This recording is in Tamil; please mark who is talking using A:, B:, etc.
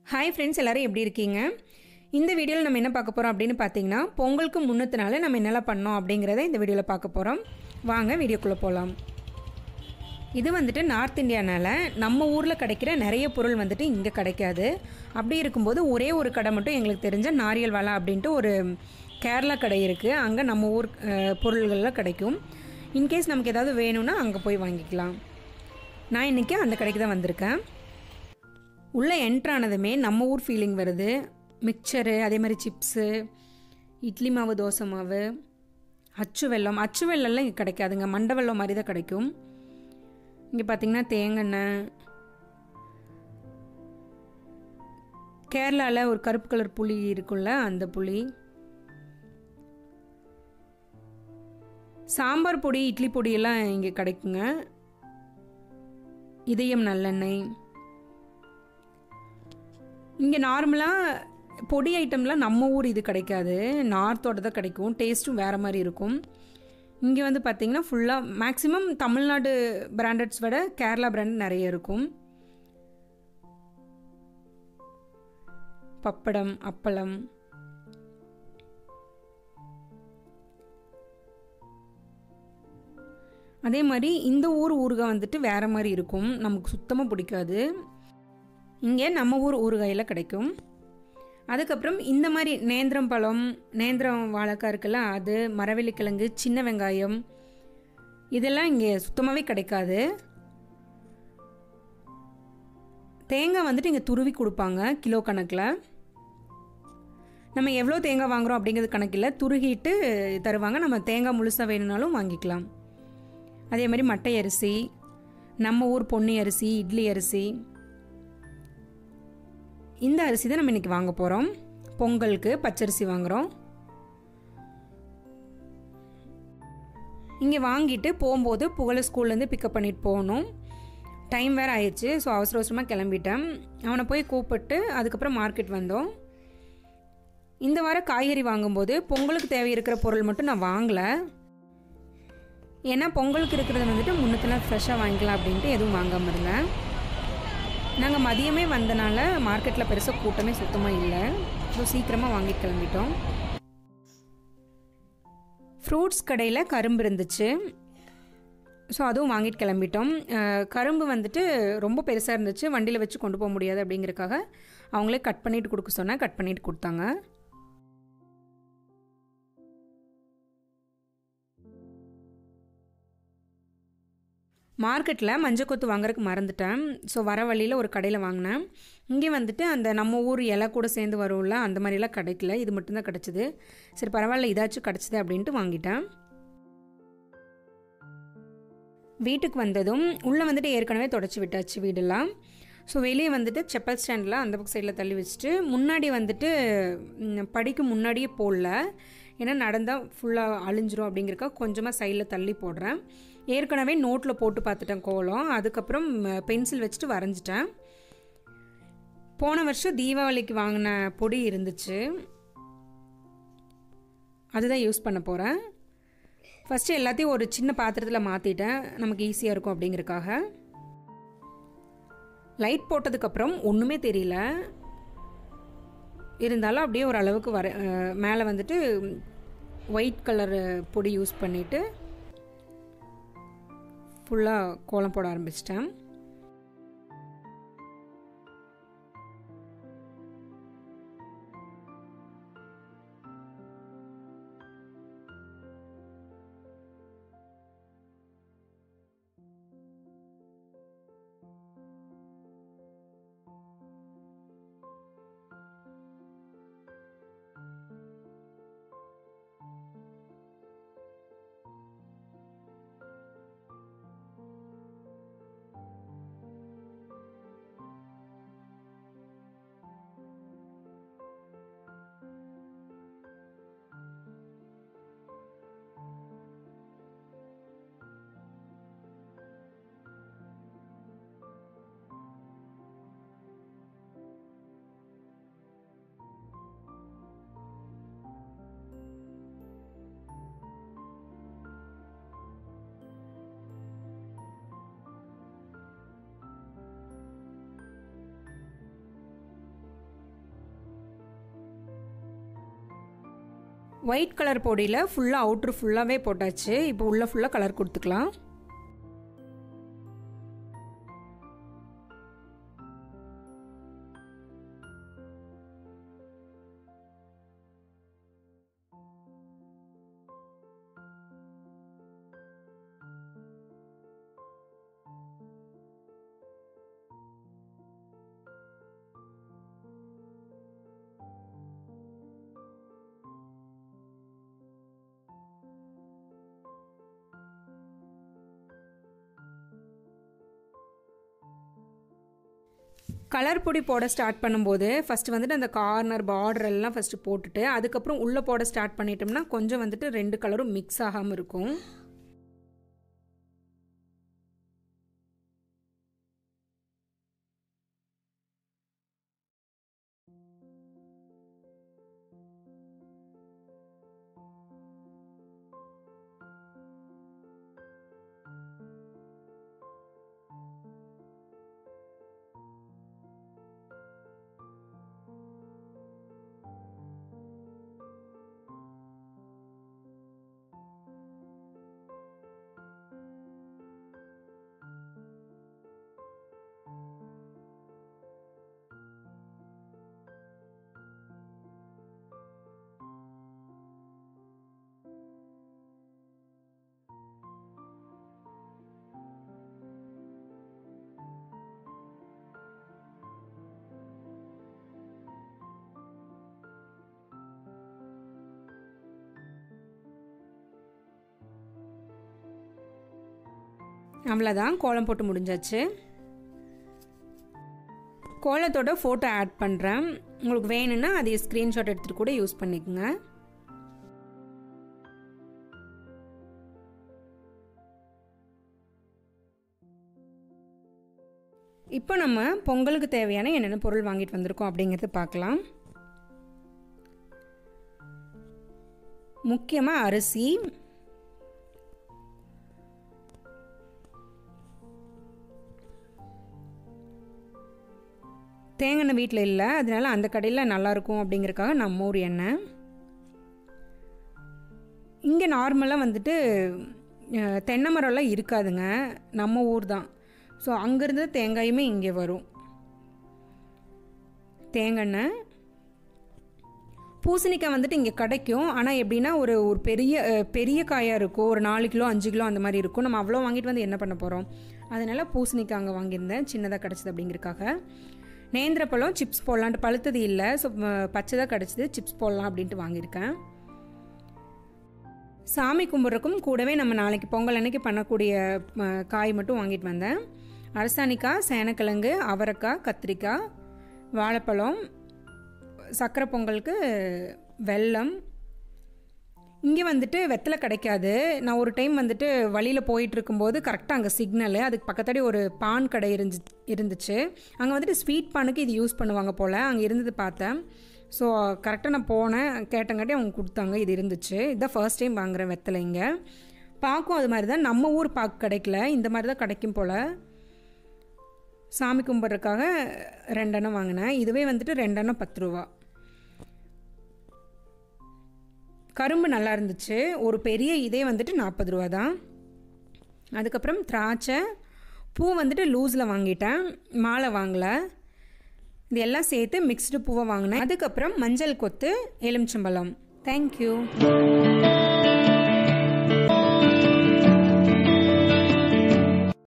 A: ஹாய் ஃப்ரெண்ட்ஸ் எல்லாரும் எப்படி இருக்கீங்க இந்த வீடியோவில் நம்ம என்ன பார்க்க போகிறோம் அப்படின்னு பார்த்தீங்கன்னா பொங்கலுக்கு முன்னத்து நாள் நம்ம என்னெல்லாம் பண்ணோம் அப்படிங்கிறத இந்த வீடியோவில் பார்க்க போகிறோம் வாங்க வீடியோக்குள்ளே போகலாம் இது வந்துட்டு நார்த் இந்தியானால நம்ம ஊரில் கிடைக்கிற நிறைய பொருள் வந்துட்டு இங்கே கிடைக்காது அப்படி இருக்கும்போது ஒரே ஒரு கடை மட்டும் எங்களுக்கு தெரிஞ்ச நாரியல் வாலா அப்படின்ட்டு ஒரு கேரளா கடை இருக்குது அங்கே நம்ம ஊர் அஹ், பொருள்கள்லாம் கிடைக்கும் இன்கேஸ் நமக்கு ஏதாவது வேணும்னா அங்கே போய் வாங்கிக்கலாம் நான் இன்றைக்கி அந்த கடைக்கு தான் வந்திருக்கேன் உள்ளே என்ட்ரானதுமே நம்ம ஊர் ஃபீலிங் வருது மிக்சரு அதே மாதிரி சிப்ஸு இட்லி மாவு தோசை மாவு அச்சு வெல்லம் அச்சு வெல்லம்லாம் இங்கே கிடைக்காதுங்க மண்டை வெல்லம் மாதிரி தான் கிடைக்கும் இங்கே பார்த்தீங்கன்னா தேங்காய் கேரளாவில் ஒரு கருப்பு கலர் புளி இருக்குல்ல அந்த புளி சாம்பார் பொடி இட்லி பொடியெல்லாம் இங்கே கிடைக்குங்க இதயம் நல்லெண்ணெய் இங்கே நார்மலாக பொடி ஐட்டம்லாம் நம்ம ஊர் இது கிடைக்காது நார்த்தோட தான் கிடைக்கும் டேஸ்ட்டும் வேறு மாதிரி இருக்கும் இங்கே வந்து பார்த்தீங்கன்னா ஃபுல்லாக மேக்ஸிமம் தமிழ்நாடு பிராண்டட்ஸ் விட கேரளா பிராண்ட் நிறைய இருக்கும் பப்படம் அப்பளம் அதே மாதிரி இந்த ஊர் ஊறுகாய் வந்துட்டு வேறு மாதிரி இருக்கும் நமக்கு சுத்தமாக பிடிக்காது இங்கே நம்ம ஊர் ஊறுகாயில் கிடைக்கும் அதுக்கப்புறம் இந்த மாதிரி நேந்திரம் பழம் நேந்திரம் வாழைக்காய் இருக்குல்ல அது மரவள்ளிக்கிழங்கு சின்ன வெங்காயம் இதெல்லாம் இங்கே சுத்தமாகவே கிடைக்காது தேங்காய் வந்துட்டு இங்கே துருவி கொடுப்பாங்க கிலோ கணக்கில் நம்ம எவ்வளோ தேங்காய் வாங்குகிறோம் அப்படிங்கிறது கணக்கில் துருகிட்டு தருவாங்க நம்ம தேங்காய் முழுசாக வேணும்னாலும் வாங்கிக்கலாம் அதே மாதிரி மட்டை அரிசி நம்ம ஊர் பொன்னி அரிசி இட்லி அரிசி இந்த அரிசி தான் நம்ம இன்னைக்கு வாங்க போகிறோம் பொங்கலுக்கு பச்சரிசி வாங்குகிறோம் இங்கே வாங்கிட்டு போகும்போது புகழ ஸ்கூல்லேருந்து பிக்கப் பண்ணிட்டு போகணும் டைம் வேறு ஆயிடுச்சு ஸோ அவசர அவசரமாக கிளம்பிட்டேன் அவனை போய் கூப்பிட்டு அதுக்கப்புறம் மார்க்கெட் வந்தோம் இந்த வாரம் காய்கறி வாங்கும்போது பொங்கலுக்கு தேவை இருக்கிற பொருள் மட்டும் நான் வாங்கலை ஏன்னா பொங்கலுக்கு இருக்கிறது வந்துட்டு முன்னத்தில் ஃப்ரெஷ்ஷாக வாங்கிக்கலாம் அப்படின்ட்டு எதுவும் வாங்காமல் இருந்தேன் நாங்கள் மதியமே வந்தனால மார்க்கெட்டில் பெருசாக கூட்டமே சுத்தமாக இல்லை ஸோ சீக்கிரமாக வாங்கி கிளம்பிட்டோம் ஃப்ரூட்ஸ் கடையில் கரும்பு இருந்துச்சு ஸோ அதுவும் வாங்கிட்டு கிளம்பிட்டோம் அஹ், கரும்பு வந்துட்டு ரொம்ப பெருசாக இருந்துச்சு வண்டியில் வச்சு கொண்டு போக முடியாது அப்படிங்கிறக்காக அவங்களே கட் பண்ணிட்டு கொடுக்க சொன்னேன் கட் பண்ணிட்டு கொடுத்தாங்க மார்க்கெட்டில் மஞ்சள் கொத்து வாங்குறதுக்கு மறந்துட்டேன் ஸோ வர வழியில் ஒரு கடையில் வாங்கினேன் இங்கே வந்துட்டு அந்த நம்ம ஊர் இலை கூட சேர்ந்து வரும்ல அந்த மாதிரிலாம் கிடைக்கல இது மட்டும்தான் கிடச்சிது சரி பரவாயில்ல இதாச்சும் கிடச்சிது அப்படின்ட்டு வாங்கிட்டேன் வீட்டுக்கு வந்ததும் உள்ளே வந்துட்டு ஏற்கனவே தொடச்சி விட்டாச்சு வீடெல்லாம் ஸோ வெளியே வந்துட்டு செப்பல் ஸ்டாண்டில் அந்த பக்கம் சைடில் தள்ளி வச்சுட்டு முன்னாடி வந்துட்டு ம், படிக்கு முன்னாடியே போடல ஏன்னா நடந்தால் ஃபுல்லாக அழிஞ்சிரும் அப்படிங்கிறக்கா கொஞ்சமாக சைடில் தள்ளி போடுறேன் ஏற்கனவே நோட்டில் போட்டு பார்த்துட்டேன் கோலம் அதுக்கப்புறம் பென்சில் வச்சுட்டு வரைஞ்சிட்டேன் போன வருஷம் தீபாவளிக்கு வாங்கின பொடி இருந்துச்சு அதுதான் யூஸ் பண்ண போகிறேன் ஃபஸ்ட்டு எல்லாத்தையும் ஒரு சின்ன பாத்திரத்தில் மாற்றிட்டேன் நமக்கு ஈஸியாக இருக்கும் அப்படிங்கிறக்காக லைட் போட்டதுக்கப்புறம் ஒன்றுமே தெரியல இருந்தாலும் அப்படியே ஒரு அளவுக்கு வர அஹ், மேலே வந்துட்டு ஒயிட் கலர் பொடி யூஸ் பண்ணிவிட்டு ஃபுல்லாக கோலம் போட ஆரம்பிச்சிட்டேன் ஒயிட் கலர் பொடியில் ஃபுல்லாக அவுட்ரு ஃபுல்லாகவே போட்டாச்சு இப்போ உள்ளே ஃபுல்லாக கலர் கொடுத்துக்கலாம் கலர் பொடி போட ஸ்டார்ட் பண்ணும்போது ஃபஸ்ட்டு வந்துட்டு அந்த கார்னர் பார்டர் எல்லாம் ஃபஸ்ட்டு போட்டுட்டு அதுக்கப்புறம் உள்ளே போட ஸ்டார்ட் பண்ணிட்டோம்னா கொஞ்சம் வந்துட்டு ரெண்டு கலரும் மிக்ஸ் ஆகாமல் இருக்கும் அவ்வளோதான் கோலம் போட்டு முடிஞ்சாச்சு கோலத்தோட ஃபோட்டோ ஆட் பண்ணுறேன் உங்களுக்கு வேணும்னா அதை ஸ்க்ரீன்ஷாட் எடுத்துகிட்டு கூட யூஸ் பண்ணிக்கோங்க இப்போ நம்ம பொங்கலுக்கு தேவையான என்னென்ன பொருள் வாங்கிட்டு வந்திருக்கோம் அப்படிங்கிறத பார்க்கலாம் முக்கியமாக அரிசி தேங்காய் வீட்டில் இல்லை அதனால அந்த கடையில் நல்லாயிருக்கும் அப்படிங்கிறக்காக நம்ம ஊர் எண்ணெய் இங்கே நார்மலாக வந்துட்டு அஹ், தென்னை மரம்லாம் இருக்காதுங்க நம்ம ஊர் தான் ஸோ அங்கேருந்து தேங்காயுமே இங்கே வரும் தேங்காய் பூசணிக்காய் வந்துட்டு இங்கே கிடைக்கும் ஆனால் எப்படின்னா ஒரு ஒரு பெரிய அஹ், பெரிய காயாக இருக்கும் ஒரு நாலு கிலோ அஞ்சு கிலோ அந்த மாதிரி இருக்கும் நம்ம அவ்வளோ வாங்கிட்டு வந்து என்ன பண்ண போகிறோம் அதனால் பூசணிக்காய் அங்கே வாங்கியிருந்தேன் சின்னதாக கிடச்சிது அப்படிங்கிறக்காக நேந்திர பழம் சிப்ஸ் போடலான்ட்டு பழுத்தது இல்லை ஸோ பச்சை தான் கிடச்சிது சிப்ஸ் போடலாம் அப்படின்ட்டு வாங்கியிருக்கேன் சாமி கும்பிட்றக்கும் கூடவே நம்ம நாளைக்கு பொங்கல் அன்னைக்கு பண்ணக்கூடிய ம, காய் மட்டும் வாங்கிட்டு வந்தேன் அரசாணிக்காய் சேனக்கிழங்கு அவரைக்காய் கத்திரிக்காய் வாழைப்பழம் சக்கரை பொங்கலுக்கு வெல்லம் இங்கே வந்துட்டு வெத்தலை கிடைக்காது நான் ஒரு டைம் வந்துட்டு வழியில் போயிட்டு இருக்கும்போது கரெக்டாக அங்கே சிக்னலு அதுக்கு பக்கத்தாடி ஒரு பான் கடை இருந்து இருந்துச்சு அங்கே வந்துட்டு ஸ்வீட் பானுக்கு இது யூஸ் பண்ணுவாங்க போல் அங்கே இருந்தது பார்த்தேன் ஸோ கரெக்டாக நான் போனேன் கேட்டங்காட்டி அவங்க கொடுத்தாங்க இது இருந்துச்சு இதுதான் ஃபர்ஸ்ட் டைம் வாங்குறேன் வெத்தலை இங்கே பாக்கும் அது மாதிரி தான் நம்ம ஊர் பாக்கு கிடைக்கல இந்த மாதிரி தான் கிடைக்கும் போல் சாமி கும்பிட்றதுக்காக ரெண்டெண்ணம் வாங்கினேன் இதுவே வந்துட்டு ரெண்டெண்ணம் பத்து ரூபா கரும்பு நல்லா இருந்துச்சு ஒரு பெரிய இதே வந்துட்டு நாற்பது ரூபா தான் அதுக்கப்புறம் திராட்சை பூ வந்துட்டு லூஸில் வாங்கிட்டேன் மாலை வாங்கலை இது எல்லாம் சேர்த்து மிக்ஸ்டு பூவை வாங்கினேன் அதுக்கப்புறம் மஞ்சள் கொத்து எலுமிச்சம்பழம் தேங்க்யூ